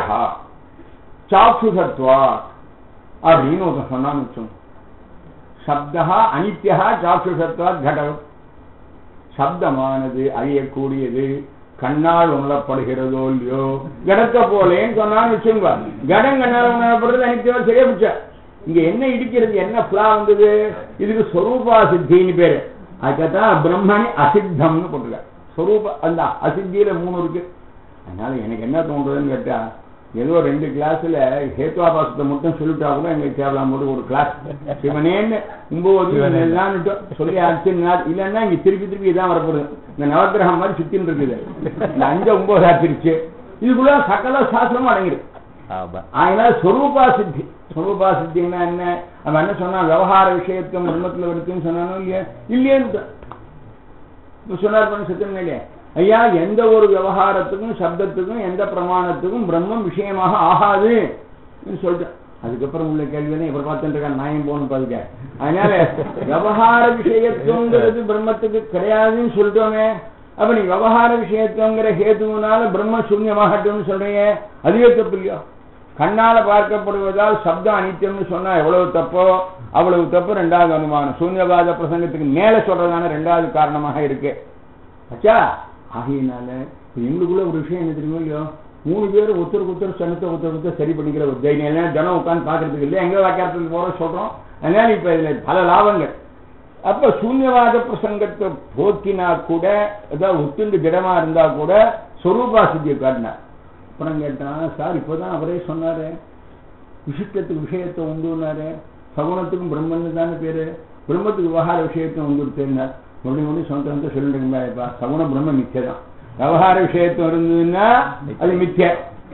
சாக்ஷுசத்வா அப்படின்னு ஒருத்தன் சொன்னான்னு வச்சோம் சப்தா அனித்யா சாக்ஷுசத்வா கடவுள் சப்தமானது அழியக்கூடியது கண்ணால் உணரப்படுகிறதோ இல்லையோ கடத்தை போலேன்னு சொன்னான்னு வச்சுங்க கடம் கண்ணால் உணரப்படுறது அனித்தியமா சரியா பிடிச்சா இங்க என்ன இடிக்கிறது என்ன பிளா வந்தது இதுக்கு ஸ்வரூபா சித்தின்னு பேரு அதுக்கத்தான் பிரம்மணி அசித்தம்னு போட்டுருக்க ஸ்வரூப அந்த அசித்தியில மூணு இருக்கு அதனால எனக்கு என்ன தோன்றதுன்னு கேட்டா ஏதோ ரெண்டு கிளாஸ்ல ஹேத்வாபாசத்தை மட்டும் சொல்லிட்டா கூட எங்களுக்கு தேவலாம் போது ஒரு கிளாஸ் சிவனேன்னு ஒன்பது எல்லாம் சொல்லி அடிச்சு இல்லைன்னா இங்க திருப்பி திருப்பி இதான் வரப்படுது இந்த நவக்கிரகம் மாதிரி சுத்தின்னு இருக்குது இந்த அஞ்சு ஒன்பது ஆச்சிருச்சு இதுக்குள்ள சகல சாஸ்திரமும் அடங்கிருக்கு
ஆமா
அதனால ஸ்வரூபா சித்தி ஸ்வரூபா சித்தின்னா என்ன அவன் என்ன சொன்னான் விவகார விஷயத்துக்கும் பிரம்மத்துல இருக்குன்னு சொன்னானோ இல்லையா இல்லையேன்னு இப்ப சொன்னார் பண்ண சத்தியம் இல்லையா ஐயா எந்த ஒரு விவகாரத்துக்கும் சப்தத்துக்கும் எந்த பிரமாணத்துக்கும் பிரம்மம் விஷயமாக ஆகாது சொல்லிட்டேன் அதுக்கப்புறம் உள்ள கேள்வி தான் இப்ப பார்த்துட்டு இருக்கான் நாயம் போகணும் பாதுக்க அதனால விவகார விஷயத்துவங்கிறது பிரம்மத்துக்கு கிடையாதுன்னு சொல்லிட்டோமே அப்ப நீ விவகார விஷயத்துவங்கிற ஹேத்துவனால பிரம்ம சூன்யமாகட்டும்னு சொல்றீங்க அதுவே தப்பு இல்லையோ கண்ணால பார்க்கப்படுவதால் சப்தம் அனித்தியம்னு சொன்னா எவ்வளவு தப்போ அவ்வளவு தப்பு ரெண்டாவது அனுமானம் சூன்யவாத பிரசங்கத்துக்கு மேல சொல்றதான ரெண்டாவது காரணமாக இருக்கு அச்சா ஆகையினால எங்களுக்குள்ள ஒரு விஷயம் என்ன தெரியுமோ இல்லையோ மூணு பேர் ஒருத்தருக்கு ஒருத்தர் சனத்தை ஒருத்தருக்கு ஒருத்தர் சரி பண்ணிக்கிற ஒரு தைரியம் எல்லாம் ஜனம் உட்காந்து பாக்குறதுக்கு இல்லையா எங்க வாக்கியத்துக்கு போற சொல்றோம் அதனால இப்ப இதுல பல லாபங்கள் அப்ப சூன்யவாத பிரசங்கத்தை போக்கினா கூட ஏதாவது ஒத்துண்டு திடமா இருந்தா கூட சொரூபா சித்தியை காட்டினார் அப்புறம் கேட்டான் சார் இப்பதான் அவரே சொன்னாரு விசிஷ்டத்துக்கு விஷயத்தை உண்டுனாரு சகுனத்துக்கும் பிரம்மன்னு தானே பேரு பிரம்மத்துக்கு விவகார விஷயத்தை உண்டுருத்தேன்னார் மறுபடியும் மறுபடியும் சொந்த சொந்த சொல்லிட்டு சகுன பிரம்ம மிச்சதான் விவகார விஷயத்துவம் இருந்ததுன்னா அது மிச்ச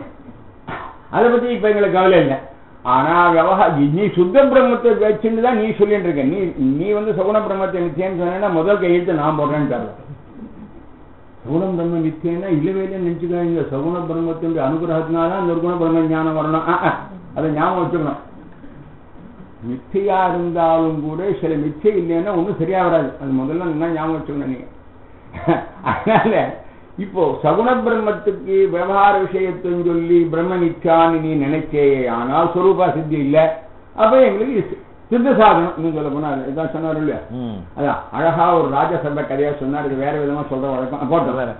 அதை பத்தி இப்ப எங்களுக்கு கவலை இல்லை ஆனா விவகார நீ சுத்த பிரம்மத்தை வச்சுட்டு தான் நீ சொல்லிட்டு இருக்க நீ நீ வந்து சகுன பிரம்மத்தை மிச்சேன்னு சொன்னா முதல் கையெழுத்து நான் போடுறேன்னு தரல சகுணம் பிரம்ம நித்தியம்னா இல்லவே இல்லை நினைச்சுக்காங்க சகுண பிரம்மத்தினுடைய அனுகிரகத்தினால அந்த ஒரு குண பிரம்ம ஞானம் வரணும் ஆ, ஆ, அதை ஞாபகம் வச்சுக்கணும் மிச்சையா இருந்தாலும் கூட சில மிச்சை இல்லைன்னா ஒன்றும் சரியா வராது அது முதல்ல நல்லா ஞாபகம் வச்சுக்கணும் நீங்க அதனால இப்போ சகுண பிரம்மத்துக்கு விவகார விஷயத்தையும் சொல்லி பிரம்ம நிச்சான்னு நீ நினைச்சேயே ஆனால் சொரூபா சித்தி இல்லை அப்ப எங்களுக்கு இது சித்த சாதனம் இன்னும் சொல்ல போனா இதான் சொன்னார் இல்லையா
ம்
அதான் அழகா ஒரு ராஜசபை கதையா சொன்னார் இது வேற விதமா சொல்ற வழக்கம் போட்டோம்
வேற.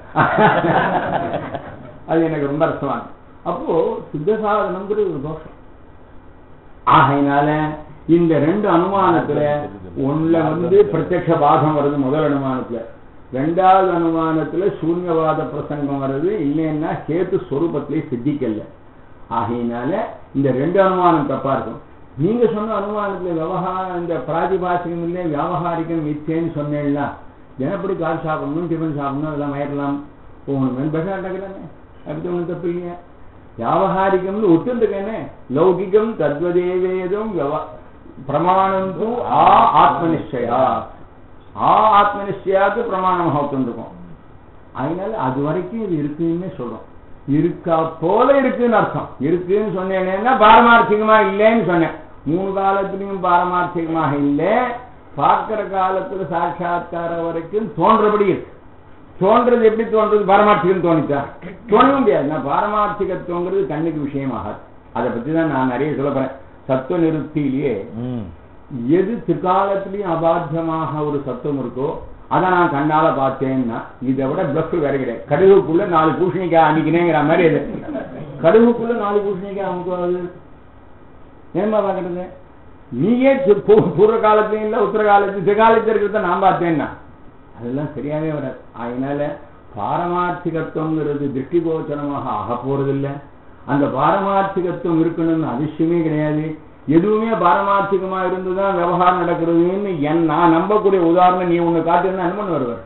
அது எனக்கு ரொம்ப ரசமான அப்போ சித்த சாதனம்ங்கிறது ஒரு தோஷம் ஆகையினால இந்த ரெண்டு அனுமானத்துல ஒண்ணுல வந்து பிரத்யக்ஷ பாகம் வருது முதல் அனுமானத்துல ரெண்டாவது அனுமானத்துல சூன்யவாத பிரசங்கம் வருது இல்லைன்னா கேத்து ஸ்வரூபத்திலே சித்திக்கல ஆகையினால இந்த ரெண்டு அனுமானம் தப்பா இருக்கும் நீங்க சொன்ன அனுமானத்துல விவகாரம் இந்த பிராதிபாசிகம் இல்லை வியாபகாரிகம் மிச்சேன்னு சொன்னேன்னா தினப்படி கால் சாப்பிடணும் டிஃபன் சாப்பிடணும் அதெல்லாம் வயரலாம் போகணும் பெஷா அட்டக்கிறானே அப்படி ஒன்றும் தப்பு இல்லையா வியாபகாரிகம்னு ஒத்துருக்கேனே லௌகிகம் தத்வதேவேதம் விவ- பிரமாணம் தூ ஆ ஆத்மநிச்சயா ஆ ஆத்மநிச்சயாக்கு பிரமாணமாக ஒத்துருக்கோம் அதனால அது வரைக்கும் இது இருக்குன்னு சொல்றோம் இருக்கா போல இருக்குன்னு அர்த்தம் இருக்குன்னு சொன்னேன்னா பாரமார்த்திகமா இல்லைன்னு சொன்னேன் மூணு காலத்திலையும் பாரமார்த்திகமாக இல்லை பார்க்கிற காலத்துல சாட்சாத்காரம் வரைக்கும் தோன்றபடி இருக்கு தோன்றது எப்படி தோன்றது பாரமார்த்திகம் தோணிச்சா தோணவே முடியாது நான் பாரமார்த்திகத்துவங்கிறது கண்ணுக்கு விஷயமாகாது அதை பத்தி தான் நான் நிறைய சொல்ல போறேன் சத்துவ நிறுத்தியிலேயே
ம்
எது திரிகாலத்திலையும் அபாத்தியமாக ஒரு சத்துவம் இருக்கோ அதை நான் கண்ணால பார்த்தேன்னா இதை விட பிளஃப் வேற கிடையாது கடுகுக்குள்ள நாலு பூசணிக்காய் அன்னைக்குனேங்கிற மாதிரி இது கடுகுக்குள்ள நாலு பூசணிக்காய் அமுக்காது ஏமா பாக்குறது நீயே தி- பூ- பூர்வ காலத்திலையும் இல்ல உத்தர காலத்து திரிகாலத்தில் இருக்கிறத நான் பார்த்தேன்னா அதெல்லாம் சரியாவே வராது அதனால பாரமார்த்திகத்துவங்கிறது திருஷ்டி கோச்சரமாக ஆக போறதில்லை அந்த பாரமார்த்திகத்துவம் இருக்கணும்னு அவசியமே கிடையாது எதுவுமே பாரமார்த்திகமா இருந்துதான் விவகாரம் நடக்கிறதுன்னு என் நான் நம்பக்கூடிய உதாரணம் நீ ஒண்ணு காட்டுன்னா அனுமன் வருவார்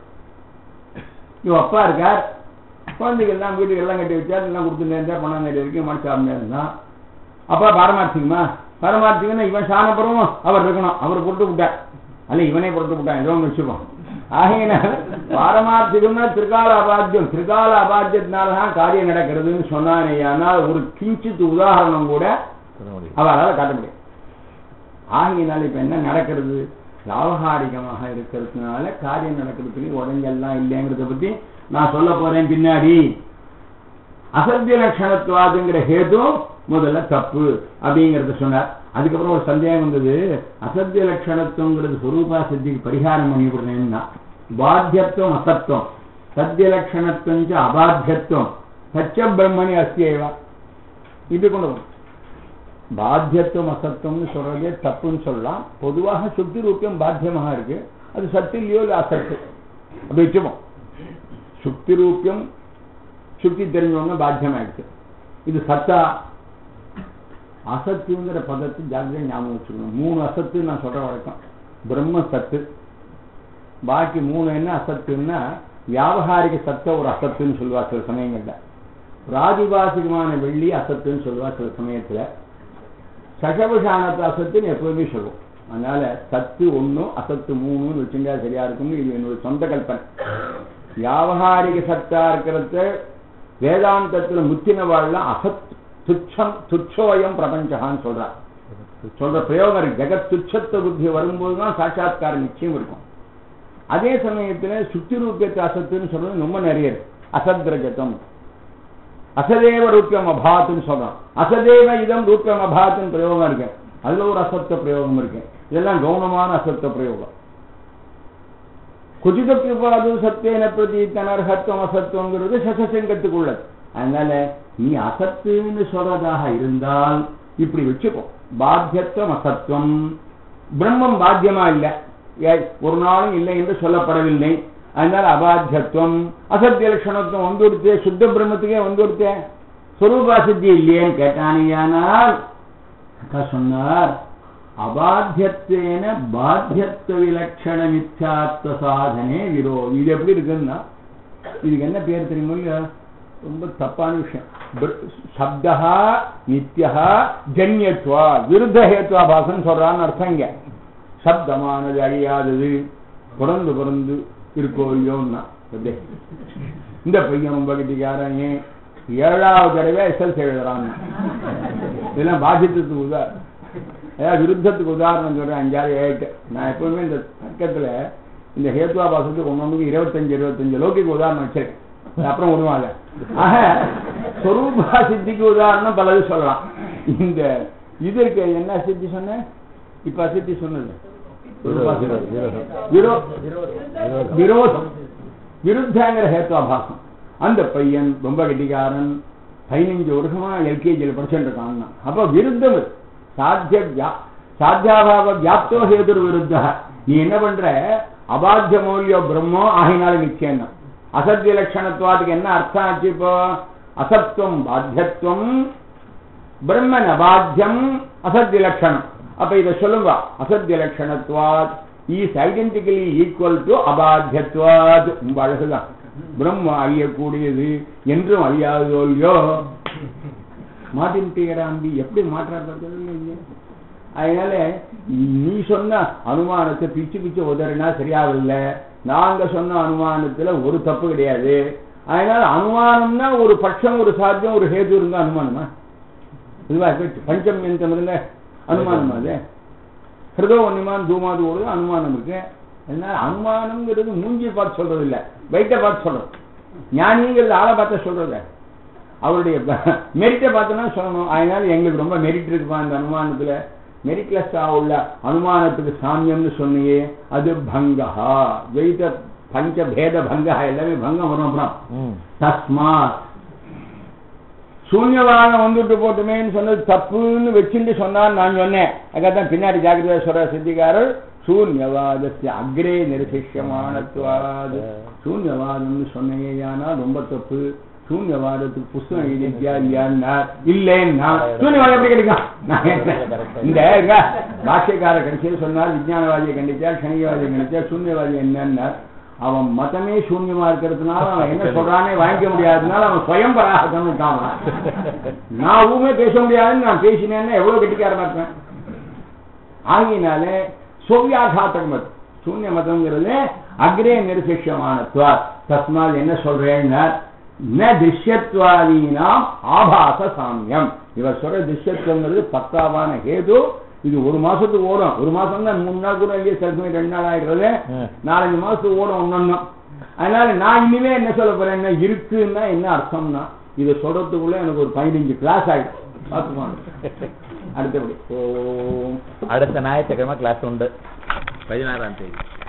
இவ அப்பா இருக்கார் குழந்தைகள் எல்லாம் வீட்டுக்கு எல்லாம் கட்டி வச்சார் எல்லாம் கொடுத்துட்டு இருந்தா பணம் கட்டி வரைக்கும் மனுஷன் இருந்தான் அப்பா பாரமார்த்திகமா பாரமார்த்திகம்னா இவன் சாணப்புறமும் அவர் இருக்கணும் அவர் பொறுத்து விட்டார் அல்ல இவனே பொறுத்து விட்டான் ஏதோ ஒன்று வச்சுப்போம் ஆகையினால பாரமார்த்திகம்னா திரிகால அபாத்தியம் திரிகால அபாத்தியத்தினாலதான் காரியம் நடக்கிறதுன்னு சொன்னானே ஆனால் ஒரு கிஞ்சித் உதாரணம் கூட
சொல்ல முடியும்
அவரால் காட்ட முடியும் ஆகையினால இப்ப என்ன நடக்கிறது லாபகாரிகமாக இருக்கிறதுனால காரியம் நடக்கிறதுக்கு உடஞ்செல்லாம் இல்லைங்கிறத பத்தி நான் சொல்ல போறேன் பின்னாடி அசத்திய லட்சணத்துவாதுங்கிற ஹேது முதல்ல தப்பு அப்படிங்கறத சொன்னார் அதுக்கப்புறம் ஒரு சந்தேகம் வந்தது அசத்திய லட்சணத்துவங்கிறது சுரூபா சித்திக்கு பரிகாரம் பண்ணி விடுறேன்னா பாத்தியத்துவம் அசத்துவம் சத்திய லட்சணத்துவம் ச அபாத்தியத்துவம் சச்ச பிரம்மணி அஸ்தியேவா இது கொண்டு வரும் பாத்தியத்துவம் அசத்துவம்னு சொல்றதே தப்புன்னு சொல்லலாம் பொதுவாக சுத்தி ரூபியம் பாத்தியமாக இருக்கு அது சத்து இல்லையோ இல்லை அசத்து அப்படி வச்சுப்போம் சுக்தி ரூபியம் சுக்தி தெரிஞ்சவங்க பாத்தியமாயிடுச்சு இது சத்தா அசத்துங்கிற பதத்தை ஜாக்கிரதை ஞாபகம் வச்சுக்கணும் மூணு அசத்து நான் சொல்ற வழக்கம் பிரம்ம சத்து பாக்கி மூணு என்ன அசத்துன்னா வியாபகாரிக சத்த ஒரு அசத்துன்னு சொல்லுவா சில சமயங்கள்ல ராஜபாசிகமான வெள்ளி அசத்துன்னு சொல்லுவா சில சமயத்துல சகபசானத்து அசத்துன்னு எப்பவுமே சொல்லுவோம் அதனால சத்து ஒண்ணும் அசத்து மூணுன்னு வச்சுட்டா சரியா இருக்கும்னு இது என்னோட சொந்த கல்பனை வியாபகாரிக சத்தா இருக்கிறத வேதாந்தத்துல முத்தின வாழலாம் அசத் துச்சம் துச்சோயம் பிரபஞ்சகான்னு சொல்றா சொல்ற பிரயோகம் இருக்கு ஜெகத் துச்சத்த புத்தி வரும்போதுதான் சாட்சாத்கார நிச்சயம் இருக்கும் அதே சமயத்துல சுத்தி ரூபியத்தை அசத்துன்னு சொல்றது ரொம்ப நிறைய இருக்கு அசத்ரஜதம் அசதேவ ரூபியம் அபாத்துன்னு சொல்றோம் அசதேவ இதம் ரூபியம் அபாத்துன்னு பிரயோகம் இருக்கு அதுல ஒரு அசத்த பிரயோகம் இருக்கு இதெல்லாம் கவுனமான அசத்த பிரயோகம் குஜிதப்பிரபாது சத்தேன பிரதி தனர்ஹத்துவம் அசத்துவங்கிறது சசசங்கத்துக்குள்ளது அதனால நீ அசத்துன்னு சொல்றதாக இருந்தால் இப்படி வச்சுக்கோ பாத்தியத்துவம் அசத்துவம் பிரம்மம் பாத்தியமா இல்லை ஏ- ஒரு நாளும் இல்லை என்று சொல்லப்படவில்லை அதனால அபாத்தியத்துவம் அசத்திய லட்சணத்துவம் வந்துடுத்தே சுத்த பிரம்மத்துக்கே வந்துடுத்தே சொரூபா சித்தி இல்லையேன்னு கேட்டானியானால் அக்கா சொன்னார் அபாத்தியத்தேன பாத்தியத்துவ விலட்சண மித்யாத்வ சாதனே விரோ இது எப்படி இருக்குன்னா இதுக்கு என்ன பேர் தெரியுமா இல்லையா ரொம்ப தப்பான விஷயம் பிர- சப்தா நித்யா ஜன்யத்வா விருத்த ஹேத்வா பாசம் சொல்றான்னு அர்த்தம் இங்க சப்தமானது அழியாதது பிறந்து பிறந்து இருக்கோ இல்லையோன்னா எப்படி இந்த பையன் ரொம்ப கட்டிக்காரன் ஏன் ஏழாவது தடவை எஸ்எல்சி எழுதுறான் இதெல்லாம் பாதித்ததுக்கு உதாரணம் ஏதாவது விருத்தத்துக்கு உதாரணம் சொல்றேன் அஞ்சாறு ஏழு நான் எப்பவுமே இந்த தர்க்கத்துல இந்த ஹேத்வா பாசத்துக்கு ஒன்னொன்றுக்கு இருபத்தஞ்சு இருபத்தஞ்சு லோகிக்கு உதாரணம் வச்சிருக்கேன் அது அப்புறம் விடுவாங்க ஆக சொரூபா சித்திக்கு உதாரணம் பலது சொல்லலாம் இந்த இது இருக்கு என்ன சித்தி சொன்னேன் இப்ப அசித்தி சொன்னது சொரூபா சித்தி. விரோ- விரோதம் விருத்தாங்கிற ஹேத்வாபாசம் அந்த பையன் ரொம்ப கெட்டிக்காரன் பதினஞ்சு வருஷமா எல்கேஜியில் படிச்சுட்டு இருக்கான் அப்ப விருத்தம் இது. சாத்திய வியா- சாத்தியாபாவ வியாப்தோ ஹேதுர் விருத்த நீ என்ன பண்ற அபாத்திய மௌலியோ பிரம்மோ ஆகினால நிச்சயம் தான் அசத்திய லட்சணத்துவாத்துக்கு என்ன அர்த்தம் ஆச்சு இப்போ அசத்துவம் பாத்தியத்துவம் பிரம்மன் அபாத்தியம் அசத்திய லட்சணம் அப்ப இதை சொல்லுங்க அசத்திய லட்சணத்துவாத் இஸ் ஐடென்டிக்கலி ஈக்குவல் டு அபாத்தியத்துவாத் ரொம்ப அழகுதான் பிரம்ம அழியக்கூடியது என்றும் அழியாததோ இல்லையோ மார்டின் பியராம்பி எப்படி மாற்றார் பார்த்தது இல்லையா? அதனால நீ சொன்ன அனுமானத்தை பிச்சு பிச்சு உதறினா சரியாகல நாங்க சொன்ன அனுமானத்துல ஒரு தப்பு கிடையாது அதனால அனுமானம்னா ஒரு பட்சம் ஒரு சாத்தியம் ஒரு ஹேது இருந்தா அனுமானமா இதுவா இருக்கு. பஞ்சம் யந்தம் இருந்த அனுமானம் அது ஹிருதோ அனுமான் தூமாது ஓடுது அனுமானம் இருக்கு அதனால அனுமானம்ங்கிறது மூஞ்சி பார்த்து சொல்றது இல்ல வைட்ட பார்த்து சொல்றது ஞானிங்கிறது ஆளை பார்த்து சொல்றது அவருடைய மெரிட்டை பார்த்தோன்னா சொல்லணும் அதனால எங்களுக்கு ரொம்ப மெரிட் இருக்குப்பா அந்த அனுமானத்துல மெரிட்லெஸ்ஸா உள்ள அனுமானத்துக்கு சாமியம்னு சொன்னியே அது பங்கஹா துவைத பஞ்ச பேத பங்கா எல்லாமே பங்கம் வரும் அப்புறம்
ம்
தஸ்மாத் சூன்யவாதம் வந்துட்டு போட்டுமேன்னு சொன்னது தப்புன்னு வச்சுட்டு சொன்னான்னு நான் சொன்னேன் அதான் பின்னாடி ஜாக்கிரதா சொல்ற சித்திகாரர் சூன்யவாதத்தை அக்ரே நிரசிஷ்யமானத்வாது சூன்யவாதம்னு சொன்னேயானால் ரொம்ப தப்பு சூன்யவாதத்துக்கு புஸ்தகம் எழுதியா இல்லையான்னா இல்லைன்னா சூன்யவாதம் எப்படி கிடைக்கும் நான் என்ன? இந்த இங்க பாஷ்யக்கார கடைசியில் சொன்னார் விஞ்ஞானவாதியை கண்டிச்சா கணிகவாதியை கண்டிச்சா சூன்யவாதி என்னன்னா அவன் மதமே சூன்யமா இருக்கிறதுனால அவன் என்ன சொல்றானே வாங்கிக்க முடியாததுனால அவன் சுயம் பராகத்தம் இருக்கான் நான் ஊமே பேச முடியாதுன்னு நான் பேசினேன்னா எவ்வளவு கெட்டிக்காரனா இருப்பேன் ஆகினாலே சொவ்யாகாத்தகம் அது சூன்ய மதம்ங்கிறது அக்ரே நிர்சிஷ்யமானத்வா தஸ்மாத் என்ன சொல்றேன்னா ந திருஷ்யத்வாதீனாம் ஆபாச சாமியம் இவர் சொல்ற திருஷ்யத்துவங்கிறது பத்தாவான ஹேது இது ஒரு மாசத்துக்கு ஓடும் ஒரு மாசம் தான் மூணு நாள் கூட இல்லையே சில சமயம் ரெண்டு நாள் ஆயிடுறது
ம்.
நாலஞ்சு மாசத்துக்கு ஓடும் ஒன்னொன்னும் அதனால நான் இனிமே என்ன சொல்ல போறேன்னா இருக்குன்னா என்ன அர்த்தம்னா இதை சொல்றதுக்குள்ள எனக்கு ஒரு பதினஞ்சு கிளாஸ் ஆயிடும் பார்த்துக்கோங்க அடுத்தபடி ஓம்
அடுத்த ஞாயிற்றுக்கிழமை கிளாஸ் உண்டு பதினாறாம் தேதி